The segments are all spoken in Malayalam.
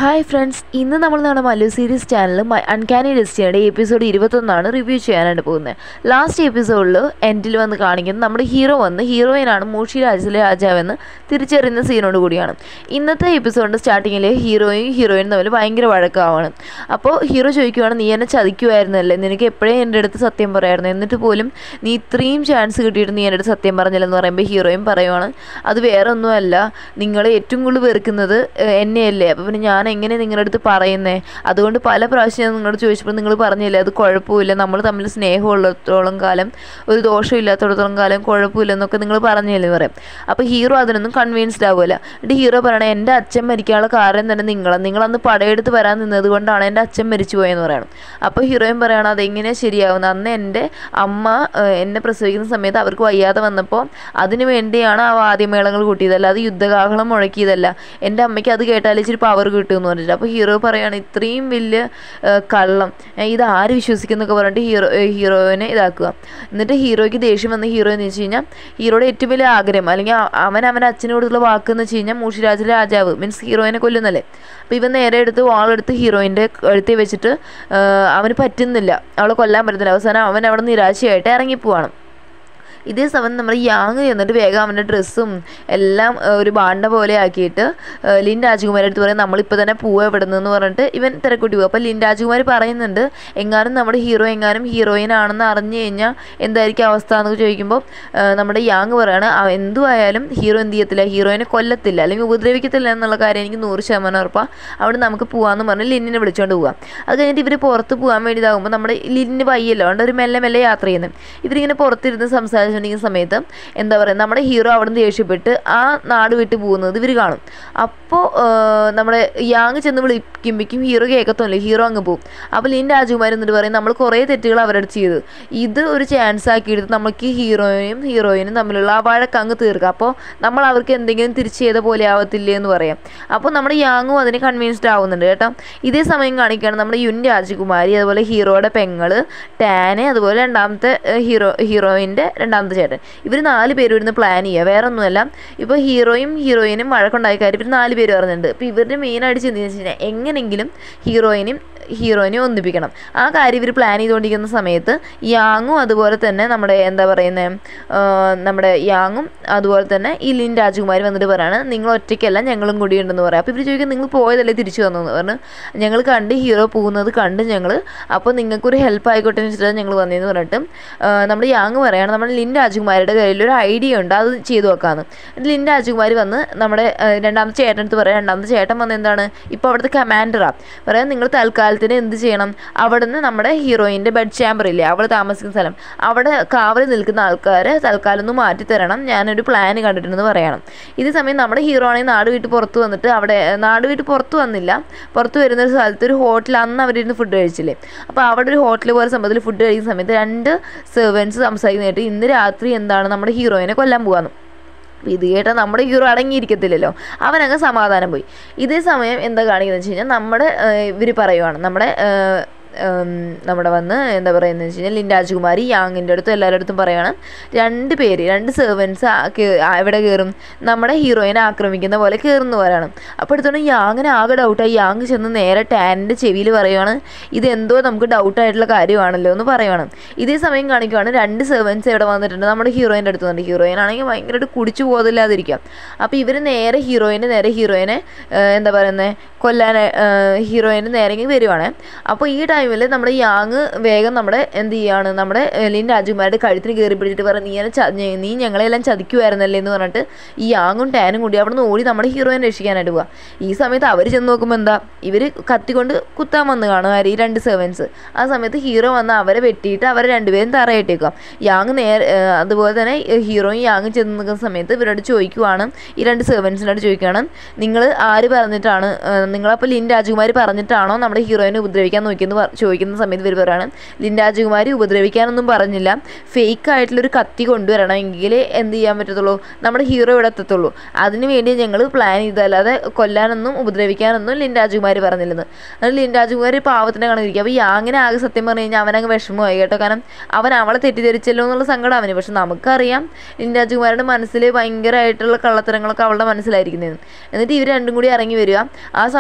ഹായ് ഫ്രണ്ട്സ് ഇന്ന് നമ്മൾ നമ്മുടെ മല്ലു സീരീസ് ചാനൽ അൺകാനി ഡെസ്റ്റിയുടെ എപ്പിസോഡ് ഇരുപത്തൊന്നാണ് റിവ്യൂ ചെയ്യാനായിട്ട് പോകുന്നത് ലാസ്റ്റ് എപ്പിസോഡിൽ എൻഡിൽ വന്ന് കാണിക്കുന്നത് നമ്മുടെ ഹീറോ വന്ന് ഹീറോയിനാണ് മൂഷി രാജ്യത്തിലെ രാജാവെന്ന് തിരിച്ചറിയുന്ന സീനോട് കൂടിയാണ് ഇന്നത്തെ എപ്പിസോഡിൻ്റെ സ്റ്റാർട്ടിങ്ങിൽ ഹീറോയും ഹീറോയിനും തമ്മിൽ ഭയങ്കര വഴക്കാവാണ് അപ്പോൾ ഹീറോ ചോദിക്കുവാണ് നീ എന്നെ ചതിക്കുമായിരുന്നല്ലേ നിനക്ക് എപ്പോഴേ എൻ്റെ അടുത്ത് സത്യം പറയായിരുന്നു എന്നിട്ട് പോലും നീ ഇത്രയും ചാൻസ് കിട്ടിയിട്ട് നീ എൻ്റെ അടുത്ത് സത്യം പറഞ്ഞില്ലെന്ന് പറയുമ്പോൾ ഹീറോയും പറയുവാണ് അത് വേറെ ഒന്നുമല്ല നിങ്ങൾ ഏറ്റവും കൂടുതൽ വെറുക്കുന്നത് ഏഹ്, എന്നെയല്ലേ അപ്പോൾ പിന്നെ ഞാൻ എങ്ങനെ നിങ്ങളുടെ അടുത്ത് പറയുന്നേ അതുകൊണ്ട് പല പ്രാവശ്യം ഞാൻ നിങ്ങളോട് ചോദിച്ചപ്പോൾ നിങ്ങൾ പറഞ്ഞില്ലേ അത് കുഴപ്പമില്ല നമ്മൾ തമ്മിൽ സ്നേഹമുള്ളിടത്തോളം കാലം ഒരു ദോഷമില്ലാത്തടത്തോളം കാലം കുഴപ്പമില്ല എന്നൊക്കെ നിങ്ങൾ പറഞ്ഞില്ലേ എന്ന് പറയും അപ്പോൾ ഹീറോ അതിനൊന്നും കൺവിൻസ്ഡ് ആവില്ല എന്നിട്ട് ഹീറോ പറയണേ എൻ്റെ അച്ഛൻ മരിക്കാനുള്ള കാരണം തന്നെ നിങ്ങളാണ് നിങ്ങളന്ന് പടയെടുത്ത് വരാൻ നിന്നത് കൊണ്ടാണ് എൻ്റെ അച്ഛൻ മരിച്ചു പോയെന്ന് പറയണം അപ്പോൾ ഹീറോയും പറയണം അതെങ്ങനെയാണ് ശരിയാവുന്നത് അന്ന് എൻ്റെ അമ്മ ഏഹ്, എന്നെ പ്രസവിക്കുന്ന സമയത്ത് അവർക്ക് വയ്യാതെ വന്നപ്പോൾ അതിനു വേണ്ടിയാണ് ആ വാദ്യമേളങ്ങൾ കൂട്ടിയത് അല്ലാതെ യുദ്ധകാഹളം മുഴക്കിയതല്ല എൻ്റെ അമ്മയ്ക്ക് അത് കേട്ടാൽ ഇച്ചിരി പവർ കിട്ടും എന്ന് പറഞ്ഞിട്ട് അപ്പോൾ ഹീറോ പറയാണ് ഇത്രയും വലിയ ഏഹ്, കള്ളം ഏഹ്, ഇത് ആര് വിശ്വസിക്കുന്നൊക്കെ പറഞ്ഞിട്ട് ഹീറോ ഏഹ്, ഹീറോയിനെ ഇതാക്കുക എന്നിട്ട് ഹീറോയ്ക്ക് ദേഷ്യം വന്ന ഹീറോ എന്ന് വെച്ച് കഴിഞ്ഞാൽ ഹീറോയുടെ ഏറ്റവും വലിയ ആഗ്രഹം അല്ലെങ്കിൽ അ- അവൻ അവൻ്റെ അച്ഛനോടുള്ള വാക്ക് എന്ന് വെച്ച് കഴിഞ്ഞാൽ മൂഷിരാജിലെ രാജാവ് മീൻസ് ഹീറോയിനെ കൊല്ലുന്നല്ലേ അപ്പോൾ ഇവൻ നേരെ എടുത്ത് വാളെടുത്ത് ഹീറോയിൻ്റെ കഴുത്തിൽ വെച്ചിട്ട് ഏഹ്, അവന് പറ്റുന്നില്ല അവളെ കൊല്ലാൻ പറ്റുന്നില്ല അവസാനം അവൻ അവിടെ നിരാശയായിട്ട് ഇറങ്ങിപ്പോവാണ് ഇതേ സമയം നമ്മുടെ യാങ് ചെന്നിട്ട് വേഗം അവൻ്റെ ഡ്രസ്സും എല്ലാം ഏഹ്, ഒരു ബാണ്ട പോലെ ആക്കിയിട്ട് ഏഹ്, ലിൻ രാജകുമാരി അടുത്ത് പറയും നമ്മളിപ്പോൾ തന്നെ പോവുക ഇവിടെ നിന്ന് പറഞ്ഞിട്ട് ഇവൻ തിരക്കൂട്ടി പോകും അപ്പോൾ ലിൻ രാജകുമാരി പറയുന്നുണ്ട് എങ്ങാനും നമ്മുടെ ഹീറോ എങ്ങാനും ഹീറോയിൻ ആണെന്ന് അറിഞ്ഞു കഴിഞ്ഞാൽ എന്തായിരിക്കും അവസ്ഥ എന്ന് ചോദിക്കുമ്പോൾ ഏഹ്, നമ്മുടെ യാങ് പറയാണ് "അവ എന്തുമായാലും ഹീറോ എന്ത് ചെയ്യത്തില്ല ഹീറോയിനെ കൊല്ലത്തില്ല അല്ലെങ്കിൽ ഉപദ്രവിക്കത്തില്ല എന്നുള്ള കാര്യം എനിക്ക് നൂറ് ശതമാനം ഉറപ്പാണ് അവിടെ നമുക്ക് പോകാമെന്ന് പറഞ്ഞ് ലിന്നിനെ വിളിച്ചുകൊണ്ട് പോകാം അത് കഴിഞ്ഞിട്ട് ഇവർ പുറത്ത് പോകാൻ വേണ്ടി ഇതാകുമ്പോൾ നമ്മുടെ ലിന്നിന് വയ്യല്ലോ അതുകൊണ്ട് ഒരു മെല്ലെ മെല്ലെ യാത്ര ചെയ്യുന്നത് ഇവരിങ്ങനെ പുറത്തിരുന്ന് സംസാരിച്ചുകൊണ്ടിരിക്കുന്ന സമയത്ത് എന്താ പറയുക നമ്മുടെ ഹീറോ അവിടെ നിന്ന് ദേഷ്യപ്പെട്ട് ആ നാട് വിട്ട് പോകുന്നത് ഇവർ കാണും അപ്പോൾ നമ്മുടെ യാങ് ചെന്ന് വിളിക്കുമ്പോഴേക്കും ഹീറോ കേൾക്കത്തുമില്ല ഹീറോ അങ്ങ് പോകും അപ്പോൾ ലിൻ രാജകുമാരി എന്നിട്ട് പറയും നമ്മൾ കുറേ തെറ്റുകൾ അവരുടെ അടുത്ത് ചെയ്തു ഇത് ഒരു ചാൻസ് ആക്കിയിട്ട് നമുക്ക് ഹീറോയിനും ഹീറോയിനും തമ്മിലുള്ള ആ വഴക്ക് അങ്ങ് തീർക്കാം അപ്പോൾ നമ്മൾ അവർക്ക് എന്തെങ്കിലും തിരിച്ച് ചെയ്ത പോലെ ആവത്തില്ലേ എന്ന് പറയാം അപ്പോൾ നമ്മുടെ യാങ്ങും അതിന് കൺവിൻസ്ഡ് ആവുന്നുണ്ട് കേട്ടോ ഇതേ സമയം കാണിക്കുകയാണ് നമ്മുടെ യുൻ രാജകുമാരി അതുപോലെ ഹീറോയുടെ പെങ്ങള് ടാന് അതുപോലെ രണ്ടാമത്തെ ഏഹ്, ഹീറോ ഹീറോയിൻ്റെ രണ്ടാമത്തെ ചേട്ടൻ ഇവർ നാല് പേരും ഇരുന്ന് പ്ലാൻ ചെയ്യുക വേറെ ഒന്നുമല്ല ഇപ്പോൾ ഹീറോയും ഹീറോയിനും വഴക്കുണ്ടായ കാര്യം ഇവർ നാല് പേര് പറഞ്ഞിട്ടുണ്ട് അപ്പോൾ ഇവരുടെ മെയിനായിട്ട് ചിന്തിച്ച് വെച്ച് കഴിഞ്ഞാൽ എങ്ങനെയെങ്കിലും ഹീറോയിനും ഹീറോയിനെ ഒന്നിപ്പിക്കണം ആ കാര്യം ഇവർ പ്ലാൻ ചെയ്തുകൊണ്ടിരിക്കുന്ന സമയത്ത് യാങ്ങും അതുപോലെ തന്നെ നമ്മുടെ എന്താ പറയുന്നത് നമ്മുടെ യാങ്ങും അതുപോലെ തന്നെ ഈ ലിൻ രാജകുമാരി വന്നിട്ട് പറയാണ് നിങ്ങൾ ഒറ്റയ്ക്കല്ല ഞങ്ങളും കൂടി ഉണ്ടെന്ന് പറയാം അപ്പോൾ ഇവർ ചോദിക്കും നിങ്ങൾ പോയതല്ലേ തിരിച്ചു വന്നു എന്ന് പറഞ്ഞു ഞങ്ങൾ കണ്ട് ഹീറോ പോകുന്നത് കണ്ട് ഞങ്ങൾ അപ്പോൾ നിങ്ങൾക്കൊരു ഹെൽപ്പ് ആയിക്കോട്ടെ എന്ന് വെച്ചിട്ടാണ് ഞങ്ങൾ വന്നതെന്ന് പറഞ്ഞിട്ട് ആ, നമ്മുടെ യാങ് പറയാണ് നമ്മുടെ ലിൻ രാജകുമാരിയുടെ കയ്യിൽ ഒരു ഐഡിയ ഉണ്ട് അത് ചെയ്തു വെക്കാമെന്ന് എന്നിട്ട് ലിൻ രാജകുമാരി വന്ന് നമ്മുടെ ആ, രണ്ടാമത്തെ ചേട്ടൻ അടുത്ത് പറയാം രണ്ടാമത്തെ ചേട്ടൻ വന്ന് എന്താണ് ഇപ്പോൾ അവിടുത്തെ കമാൻഡറാണ് പറയാം നിങ്ങൾ തൽക്കാലത്തിന് എന്ത് ചെയ്യണം അവിടുന്ന് നമ്മുടെ ഹീറോയിൻ്റെ ബെഡ് ചാമ്പർ ഇല്ലേ അവൾ താമസിക്കുന്ന സ്ഥലം അവിടെ കാവൽ നിൽക്കുന്ന ആൾക്കാരെ തൽക്കാലം ഒന്ന് മാറ്റി തരണം ഞാനൊരു പ്ലാൻ കണ്ടിട്ടുണ്ടെന്ന് പറയണം ഇതേ സമയം നമ്മുടെ ഹീറോ ആണെങ്കിൽ നാട് വിട്ട് പുറത്ത് വന്നിട്ട് അവിടെ നാട് വിട്ട് പുറത്ത് വന്നില്ല പുറത്ത് വരുന്ന ഒരു സ്ഥലത്ത് ഒരു ഹോട്ടൽ അന്ന് അവരിരുന്ന് ഫുഡ് കഴിച്ചില്ലേ അപ്പോൾ അവിടെ ഒരു ഹോട്ടൽ പോലെ സംഭവത്തിൽ ഫുഡ് കഴിക്കുന്ന സമയത്ത് രണ്ട് സെർവൻസ് സംസാരിക്കുന്നതായിട്ട് ഇന്ന് രാത്രി എന്താണ് നമ്മുടെ ഹീറോയിനെ കൊല്ലാൻ പോകാമെന്ന് അപ്പോൾ ഇത് കേട്ടാൽ നമ്മുടെ ഹീറോ അടങ്ങിയിരിക്കത്തില്ലല്ലോ അവനങ്ങ് സമാധാനം പോയി ഇതേ സമയം എന്താ കാണിക്കുന്നത് വെച്ച് കഴിഞ്ഞാൽ നമ്മുടെ ഇവർ പറയുവാണ് നമ്മുടെ ഏഹ്, ഉം, നമ്മുടെ വന്ന് എന്താ പറയുന്നത് വെച്ച് കഴിഞ്ഞാൽ ലിൻ രാജകുമാരി യാങ്ങിൻ്റെ അടുത്തും എല്ലാവരുടെ അടുത്തും പറയുകയാണ് രണ്ട് പേര് രണ്ട് സെർവൻസ് എവിടെ കയറും നമ്മുടെ ഹീറോയിനെ ആക്രമിക്കുന്ന പോലെ കയറുന്നു പറയണം അപ്പോൾ എടുത്തോണ്ട് യാങ്ങിന് ആകെ ഡൗട്ടായി യാങ് ചെന്ന് നേരെ ടാനിൻ്റെ ചെവിയിൽ പറയുവാണ് ഇതെന്തോ നമുക്ക് ഡൗട്ടായിട്ടുള്ള കാര്യമാണല്ലോ എന്ന് പറയുവാണ് ഇതേ സമയം കാണിക്കുവാണ് രണ്ട് സെർവൻസ് ഇവിടെ വന്നിട്ടുണ്ട് നമ്മുടെ ഹീറോയിൻ്റെ അടുത്ത് വന്നിട്ട് ഹീറോയിൻ ആണെങ്കിൽ ഭയങ്കരമായിട്ട് കുടിച്ചു പോകത്തില്ലാതിരിക്കാം അപ്പോൾ ഇവർ നേരെ ഹീറോയിന് നേരെ ഹീറോയിനെ ഏഹ്, എന്താ പറയുന്നത് കൊല്ലാൻ ഹീറോയിന് നേരെ ഇങ്ങ് വരുവാണ് അപ്പോൾ ഈ ടൈമിൽ നമ്മുടെ യാങ് വേഗം നമ്മുടെ എന്ത് ചെയ്യാണ് നമ്മുടെ ഏഹ്, ലിൻ രാജകുമാരുടെ കഴുത്തിന് കയറി പിടിച്ചിട്ട് പറയും നീ എന്നെ ച- ഞ- നീ ഞങ്ങളെല്ലാം ചതിക്കുമായിരുന്നല്ലേ എന്ന് പറഞ്ഞിട്ട് ഈ യാങ്ങും ടാനും കൂടി അവിടെ നിന്ന് ഓടി നമ്മുടെ ഹീറോയിനെ രക്ഷിക്കാനായിട്ട് പോവാം ഈ സമയത്ത് അവർ ചെന്ന് നോക്കുമ്പോൾ എന്താ ഇവർ കത്തിക്കൊണ്ട് കുത്താൻ വന്ന് കാണും ആര് ഈ രണ്ട് സെവൻസ് ആ സമയത്ത് ഹീറോ വന്ന് അവരെ വെട്ടിയിട്ട് അവരെ രണ്ടുപേരും തറയിട്ടേക്കാം യാങ് നേരെ ഏഹ്, അതുപോലെ തന്നെ ഹീറോയും യാങ് ചെന്ന് നിൽക്കുന്ന സമയത്ത് ഇവരോട് ചോദിക്കുവാണ് ഈ രണ്ട് സെർവൻസിനോട് ചോദിക്കുകയാണ് നിങ്ങൾ ആര് പറഞ്ഞിട്ടാണ് ഏഹ്, നിങ്ങളപ്പോൾ ലിൻ രാജകുമാരി പറഞ്ഞിട്ടാണോ നമ്മുടെ ഹീറോയിനെ ഉപദ്രവിക്കാൻ നോക്കിയെന്ന് പറ- ചോദിക്കുന്ന സമയത്ത് ഇവർ പറയാണ് ലിൻ രാജകുമാരി ഉപദ്രവിക്കാനൊന്നും പറഞ്ഞില്ല ഫേക്ക് ആയിട്ടുള്ളൊരു കത്തി കൊണ്ടുവരണമെങ്കിൽ എന്ത് ചെയ്യാൻ പറ്റത്തുള്ളൂ നമ്മുടെ ഹീറോ ഇവിടെ എത്തത്തുള്ളൂ അതിന് വേണ്ടി ഞങ്ങൾ പ്ലാൻ ചെയ്തല്ലാതെ കൊല്ലാനൊന്നും ഉപദ്രവിക്കാനൊന്നും ലിൻ രാജകുമാരി പറഞ്ഞില്ലെന്ന് അത് ലിൻ രാജകുമാരി പാവത്തിനെ കണക്കിരിക്കുക അപ്പോൾ യാങ്ങിനെ ആകെ സത്യം പറഞ്ഞു കഴിഞ്ഞാൽ അവനങ്ങ് വിഷമമായി കേട്ടോ കാരണം അവൻ അവളെ തെറ്റിദ്ധരിച്ചല്ലോ എന്നുള്ള സങ്കടം അവന് പക്ഷെ നമുക്കറിയാം ലിൻ രാജകുമാരിയുടെ മനസ്സിൽ ഭയങ്കരമായിട്ടുള്ള കള്ളത്തരങ്ങളൊക്കെ അവളുടെ മനസ്സിലായിരിക്കുന്നതെന്ന് എന്നിട്ട് ഇവർ രണ്ടും കൂടി ഇറങ്ങി വരിക ആ സമയം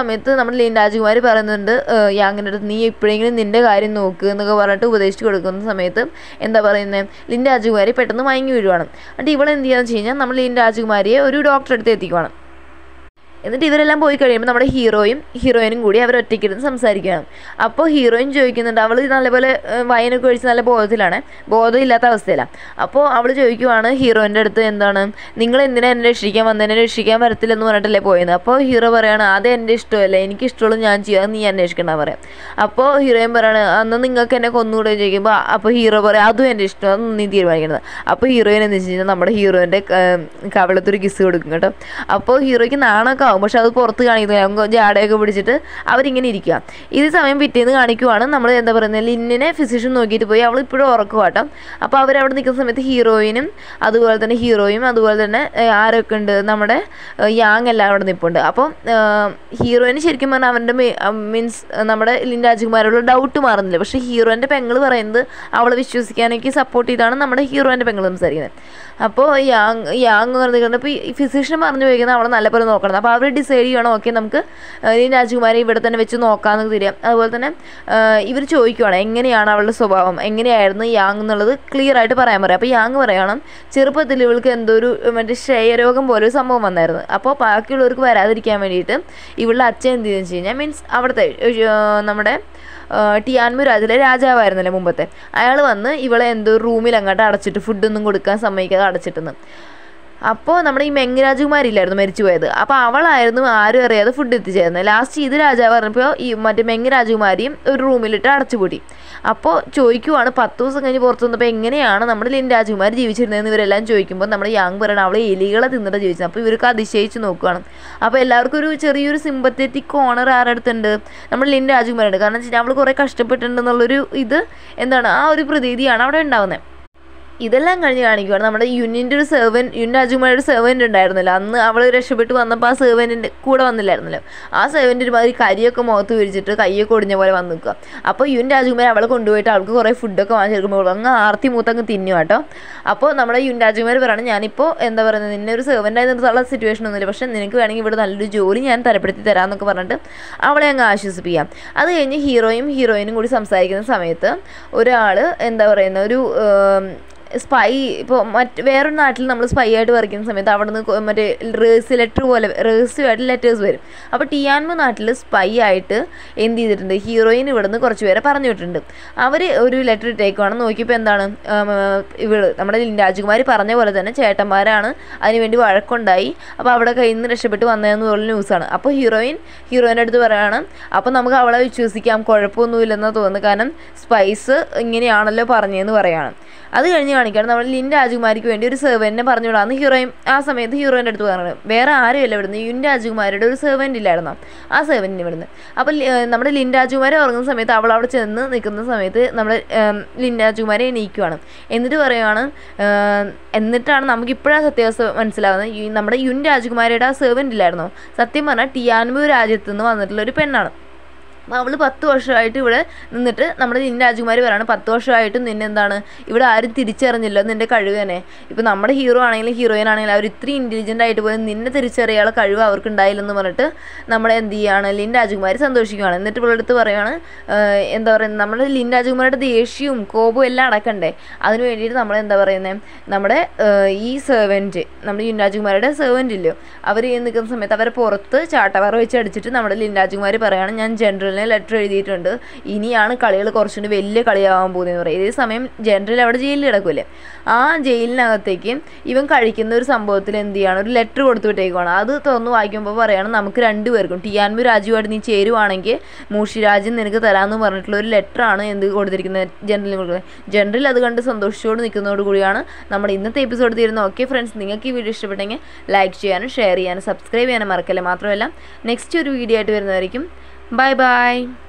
സമയത്ത് നമ്മുടെ ലീൻ രാജകുമാരി പറയുന്നുണ്ട് യാങ്ങിൻ്റെ അടുത്ത് നീ എപ്പോഴെങ്കിലും നിൻ്റെ കാര്യം നോക്ക് എന്നൊക്കെ പറഞ്ഞിട്ട് ഉപദേശിച്ച് കൊടുക്കുന്ന സമയത്ത് എന്താ പറയുന്നത് ലിൻ രാജകുമാരി പെട്ടെന്ന് മയങ്ങി വീഴുവാണ് എന്നിട്ട് ഇവളെന്ത് ചെയ്യാന്ന് വെച്ച് കഴിഞ്ഞാൽ നമ്മൾ ലിൻ രാജകുമാരിയെ ഒരു ഡോക്ടറെ അടുത്ത് എത്തിക്കുവാണ് എന്നിട്ട് ഇവരെല്ലാം പോയി കഴിയുമ്പോൾ നമ്മുടെ ഹീറോയും ഹീറോയിനും കൂടി അവർ ഒറ്റയ്ക്കിരുന്ന് സംസാരിക്കുകയാണ് അപ്പോൾ ഹീറോയിൻ ചോദിക്കുന്നുണ്ട് അവൾ നല്ലപോലെ ഏഹ്, വൈനൊക്കെ ഒഴിച്ച് നല്ല ബോധത്തിലാണ് ബോധമില്ലാത്ത അവസ്ഥയിലാണ് അപ്പോൾ അവൾ ചോദിക്കുവാണ് ഹീറോയിൻ്റെ അടുത്ത് എന്താണ് നിങ്ങൾ എന്തിനാ എന്നെ രക്ഷിക്കാൻ വന്നതിനെ രക്ഷിക്കാൻ വരത്തില്ലെന്ന് പറഞ്ഞിട്ടല്ലേ പോയത് അപ്പോൾ ഹീറോ പറയാണ് അത് എൻ്റെ ഇഷ്ടമല്ല എനിക്ക് ഇഷ്ടമുള്ളത് ഞാൻ ചെയ്യാം നീ അന്വേഷിക്കണ്ട പറയാം അപ്പോൾ ഹീറോയിൻ പറയാണ് അന്ന് നിങ്ങൾക്ക് എന്നെ കൊന്നുകൂടെ ചോദിക്കുമ്പോൾ അപ്പോൾ ഹീറോ പറയാം അതും എൻ്റെ ഇഷ്ടം അതൊന്നും നീ തീരുമാനിക്കണത് അപ്പോൾ ഹീറോയിൻ എന്ന് വെച്ച് കഴിഞ്ഞാൽ നമ്മുടെ ഹീറോയിൻ്റെ കവളത്തൊരു കിസ് കൊടുക്കും കേട്ടോ അപ്പോൾ ഹീറോയ്ക്ക് നാണൊക്കെ ആവും പക്ഷെ അത് പുറത്ത് കാണിക്കുന്നില്ല അങ്ങ് ജാടയൊക്കെ പിടിച്ചിട്ട് അവരിങ്ങനെ ഇരിക്കുക ഇത് സമയം പിറ്റേന്ന് കാണിക്കുവാണ് നമ്മൾ എന്താ പറയുന്നത് ലിന്നിനെ ഫിസിഷ്യൻ നോക്കിയിട്ട് പോയി അവൾ ഇപ്പോഴും ഉറക്കുവാട്ടോ അപ്പോൾ അവരവിടെ നിൽക്കുന്ന സമയത്ത് ഹീറോയിനും അതുപോലെ തന്നെ ഹീറോയും അതുപോലെ തന്നെ ഏഹ്, ആരൊക്കെ ഉണ്ട് നമ്മുടെ ഏഹ്, യാങ് എല്ലാം അവിടെ നിൽപ്പുണ്ട് അപ്പം ഹീറോയിന് ശരിക്കും പറഞ്ഞാൽ അവൻ്റെ മീൻസ് നമ്മുടെ ലിൻ രാജകുമാരോടുള്ള ഡൗട്ട് മാറുന്നില്ല പക്ഷേ ഹീറോൻ്റെ പെങ്ങൾ പറയുന്നത് അവളെ വിശ്വസിക്കാനൊക്കെ സപ്പോർട്ട് ചെയ്താണ് നമ്മുടെ ഹീറോൻ്റെ പെങ്ങൾ സംസാരിക്കുന്നത് അപ്പോൾ യാങ് യാങ് പറഞ്ഞിട്ടുണ്ട് അപ്പോൾ ഈ ഫിസിഷ്യൻ പറഞ്ഞു പോയിരിക്കുന്നത് അവളെ നല്ലപോലെ നോക്കണം അപ്പോൾ അവർ ഡിസൈഡ് ചെയ്യണം ഓക്കെ നമുക്ക് ഏഹ്, ഈ രാജകുമാരി ഇവിടെ തന്നെ വെച്ച് നോക്കാമെന്ന് തിരിയാം അതുപോലെ തന്നെ ഇവർ ചോദിക്കുവാണ് എങ്ങനെയാണ് അവളുടെ സ്വഭാവം എങ്ങനെയായിരുന്നു യാങ് എന്നുള്ളത് ക്ലിയർ ആയിട്ട് പറയാൻ പറയാം അപ്പോൾ യാങ് പറയണം ചെറുപ്പത്തിൽ ഇവൾക്ക് എന്തോ ഒരു മറ്റേ ക്ഷയരോഗം പോലെ ഒരു സംഭവം വന്നായിരുന്നു അപ്പോൾ ബാക്കിയുള്ളവർക്ക് വരാതിരിക്കാൻ വേണ്ടിയിട്ട് ഇവളുടെ അച്ഛൻ എന്ത് ചെയ്തെന്ന് വെച്ച് കഴിഞ്ഞാൽ മീൻസ് അവിടുത്തെ ഏഹ്, നമ്മുടെ ടിയാൻമു രാജിലെ രാജാവായിരുന്നല്ലേ മുമ്പത്തെ അയാൾ വന്ന് ഇവളെ എന്തോ റൂമിൽ അങ്ങോട്ട് അടച്ചിട്ട് ഫുഡൊന്നും കൊടുക്കാൻ സമ്മതിക്കാതെ അടച്ചിട്ടെന്ന് അപ്പോൾ നമ്മുടെ ഈ മെങ് രാജകുമാരില്ലായിരുന്നു മരിച്ചു പോയത് അപ്പോൾ അവളായിരുന്നു ആരും അറിയാതെ ഫുഡ് എത്തിച്ചേരുന്നത് ലാസ്റ്റ് ഇത് രാജാവ് പറഞ്ഞപ്പോൾ ഈ മറ്റേ മെങ് രാജകുമാരിയും ഒരു റൂമിലിട്ട് അടച്ചുപൂട്ടി അപ്പോൾ ചോദിക്കുവാണ് പത്ത് ദിവസം കഴിഞ്ഞ് പുറത്ത് വന്നപ്പോൾ എങ്ങനെയാണ് നമ്മുടെ ലിൻ രാജകുമാരി ജീവിച്ചിരുന്നതെന്ന് ഇവരെല്ലാം ചോദിക്കുമ്പോൾ നമ്മുടെ യാങ് പറയണം അവളെ എലികളെ തിന്നിട്ട് ജീവിച്ചത് അപ്പോൾ ഇവർക്ക് അതിശയിച്ച് നോക്കുകയാണ് അപ്പോൾ എല്ലാവർക്കും ഒരു ചെറിയൊരു സിമ്പത്തറ്റിക് കോണർ ആരുടെ അടുത്തുണ്ട് നമ്മുടെ ലിൻ രാജകുമാരിയുണ്ട് കാരണം വെച്ചാൽ അവൾ കുറേ കഷ്ടപ്പെട്ടിട്ടുണ്ടെന്നുള്ളൊരു ഇത് എന്താണ് ആ ഒരു പ്രതീതിയാണ് അവിടെ ഉണ്ടാകുന്നത് ഇതെല്ലാം കഴിഞ്ഞ് കാണിക്കുവാണ് നമ്മുടെ യുനിൻ്റെ ഒരു സെർവൻ യുൻ രാജകുമാരിയുടെ ഒരു സെർവൻ്റ് ഉണ്ടായിരുന്നല്ലോ അന്ന് അവൾ രക്ഷപ്പെട്ട് വന്നപ്പോൾ ആ സെർവൻറ്റിൻ്റെ കൂടെ വന്നില്ലായിരുന്നല്ലോ ആ സെർവൻ്റ് ഒരുമാതിരി കരിയൊക്കെ മുഖത്ത് വിരിച്ചിട്ട് കയ്യൊക്കെ ഒടിഞ്ഞ പോലെ വന്ന് നിൽക്കുക അപ്പോൾ യുൻ രാജകുമാരി അവളെ കൊണ്ടുപോയിട്ട് അവൾക്ക് കുറേ ഫുഡൊക്കെ വാങ്ങിച്ചെടുക്കുമ്പോൾ അങ്ങ് ആർത്തി മൂത്തങ്ങ് തിന്നു കേട്ടോ അപ്പോൾ നമ്മുടെ യുൻ രാജകുമാരി പറയണം ഞാനിപ്പോൾ എന്താ പറയുന്നത് നിന്നെ ഒരു സെർവൻ്റായി നിർത്തുള്ള സിറ്റുവേഷൻ ഒന്നുമില്ല പക്ഷേ നിനക്ക് വേണമെങ്കിൽ ഇവിടെ നല്ലൊരു ജോലി ഞാൻ തരപ്പെടുത്തി തരാമെന്നൊക്കെ പറഞ്ഞിട്ട് അവളെ അങ്ങ് ആശ്വസിപ്പിക്കാം അത് കഴിഞ്ഞ് ഹീറോയും ഹീറോയിനും കൂടി സംസാരിക്കുന്ന സമയത്ത് ഒരാൾ എന്താ പറയുന്ന ഒരു ഏം, സ്പൈ ഇപ്പോൾ മറ്റ് വേറൊരു നാട്ടിൽ നമ്മൾ സ്പൈ ആയിട്ട് വരയ്ക്കുന്ന സമയത്ത് അവിടെ നിന്ന് മറ്റേ റേസ് ലെറ്റർ പോലെ രഹസ്യമായിട്ട് ലെറ്റേഴ്സ് വരും അപ്പോൾ ടിയാൻമ നാട്ടിൽ സ്പൈ ആയിട്ട് എന്ത് ചെയ്തിട്ടുണ്ട് ഹീറോയിൻ ഇവിടെ നിന്ന് കുറച്ച് പേരെ പറഞ്ഞു വിട്ടിട്ടുണ്ട് അവർ ഒരു ലെറ്റർ ഇട്ടേക്കുവാണ് നോക്കിയപ്പോൾ എന്താണ് ഇവള് നമ്മുടെ ലിൻ രാജകുമാരി പറഞ്ഞ പോലെ തന്നെ ചേട്ടന്മാരാണ് അതിനുവേണ്ടി വഴക്കുണ്ടായി അപ്പോൾ അവിടെ കയ്യിൽ നിന്ന് രക്ഷപ്പെട്ട് വന്നതെന്ന് പറഞ്ഞ ന്യൂസാണ് അപ്പോൾ ഹീറോയിൻ ഹീറോയിൻ്റെ അടുത്ത് പറയാണ് അപ്പോൾ നമുക്ക് അവളെ വിശ്വസിക്കാം കുഴപ്പമൊന്നുമില്ലെന്നാണ് തോന്നുന്നത് കാരണം സ്പൈസ് ഇങ്ങനെയാണല്ലോ പറഞ്ഞതെന്ന് പറയാണ് അത് കഴിഞ്ഞ് കാണിക്കുകയാണ് നമ്മൾ ലിൻ രാജകുമാരിക്ക് വേണ്ടി ഒരു സെർവൻറ്റിനെ പറഞ്ഞു വിടാമെന്ന് ഹീറോയിൻ ആ സമയത്ത് ഹീറോയിൻ്റെ അടുത്ത് പറഞ്ഞത് വേറെ ആരുമില്ല ഇവിടുന്ന് യുൻ രാജകുമാരിയുടെ ഒരു സെർവൻറ്റ് ഇല്ലായിരുന്നോ ആ സെർവൻറ്റിന് ഇവിടുന്ന് അപ്പോൾ ലി- ഏഹ് നമ്മുടെ ലിൻ രാജകുമാരി ഉറങ്ങുന്ന സമയത്ത് അവൾ അവിടെ ചെന്ന് നിൽക്കുന്ന സമയത്ത് നമ്മുടെ ഏം, ലിൻ രാജകുമാരി എണീക്കുവാണ് എന്നിട്ട് പറയുവാണ് ഏം, എന്നിട്ടാണ് നമുക്ക് ഇപ്പോഴാണ് സത്യാവസ്ഥ മനസ്സിലാവുന്നത് ഈ നമ്മുടെ യുൻ രാജകുമാരിയുടെ ആ സെർവൻറ്റ് ഇല്ലായിരുന്നോ സത്യം പറഞ്ഞാൽ ടിയാൻബു രാജ്യത്ത് നിന്ന് വന്നിട്ടുള്ള ഒരു പെണ്ണാണ് അപ്പോൾ അവൾ പത്ത് വർഷമായിട്ട് ഇവിടെ നിന്നിട്ട് നമ്മുടെ ലിൻ രാജകുമാരി പറയാണ് പത്ത് വർഷമായിട്ടും നിന്നെ എന്താണ് ഇവിടെ ആരും തിരിച്ചറിഞ്ഞില്ല നിൻ്റെ കഴിവ് തന്നെ ഇപ്പോൾ നമ്മുടെ ഹീറോ ആണെങ്കിലും ഹീറോയിൻ ആണെങ്കിലും അവർ ഇത്രയും ഇൻ്റലിജൻ്റ് ആയിട്ട് പോയി നിന്നെ തിരിച്ചറിയാനുള്ള കഴിവ് അവർക്ക് ഉണ്ടായില്ലെന്ന് പറഞ്ഞിട്ട് നമ്മുടെ എന്ത് ചെയ്യാണ് ലിൻ രാജകുമാരി സന്തോഷിക്കുകയാണ് എന്നിട്ട് ഇവളുടെ അടുത്ത് പറയുകയാണ് "ഏഹ്, എന്താ പറയുന്നത് നമ്മുടെ ലിൻ രാജകുമാരിയുടെ ദേഷ്യവും കോപവും എല്ലാം അടക്കണ്ടേ അതിന് വേണ്ടിയിട്ട് നമ്മൾ എന്താ പറയുന്നത് നമ്മുടെ ഏഹ്, ഈ സെർവൻറ്റ് നമ്മുടെ ലിൻ രാജകുമാരിയുടെ സെർവൻറ്റ് ഇല്ലയോ അവർ നിൽക്കുന്ന സമയത്ത് അവരെ പുറത്ത് ചാട്ടവാറ വെച്ച് അടിച്ചിട്ട് നമ്മുടെ ലിൻ രാജകുമാരി പറയുകയാണ് ഞാൻ ജനറലിനെ ലെറ്റർ എഴുതിയിട്ടുണ്ട് ഇനിയാണ് കളികൾ കുറച്ചുകൂടി വലിയ കളിയാവാൻ പോകുന്നതെന്ന് പറയും ഇതേ സമയം ജനറൽ അവിടെ ജയിലിൽ കിടക്കൂലേ ആ ജയിലിനകത്തേക്ക് ഇവൻ കഴിക്കുന്ന ഒരു സംഭവത്തിൽ എന്ത് ചെയ്യാണ് ഒരു ലെറ്റർ കൊടുത്തു വിട്ടേക്കുവാണ് അത് തുറന്ന് വായിക്കുമ്പോൾ പറയാണ് നമുക്ക് രണ്ടുപേർക്കും ടിയാൻബു രാജുവായിട്ട് നീ ചേരുവാണെങ്കിൽ മൂഷിരാജൻ നിനക്ക് തരാമെന്ന് പറഞ്ഞിട്ടുള്ള ഒരു ലെറ്ററാണ് എന്ത് കൊടുത്തിരിക്കുന്നത് ജനറലിന് കൊടുക്കുന്നത് ജനറൽ അത് കണ്ട് സന്തോഷിച്ചോട് നിൽക്കുന്നതോട് കൂടിയാണ് നമ്മുടെ ഇന്നത്തെ എപ്പിസോഡ് തീരുന്നത് ഓക്കെ ഫ്രണ്ട്സ് നിങ്ങൾക്ക് ഈ വീഡിയോ ഇഷ്ടപ്പെട്ടെങ്കിൽ ലൈക്ക് ചെയ്യാനും ഷെയർ ചെയ്യാനും സബ്സ്ക്രൈബ് ചെയ്യാനും മറക്കല്ലേ മാത്രമല്ല നെക്സ്റ്റ് ഒരു വീഡിയോ ആയിട്ട് വരുന്നതായിരിക്കും ബൈ ബൈ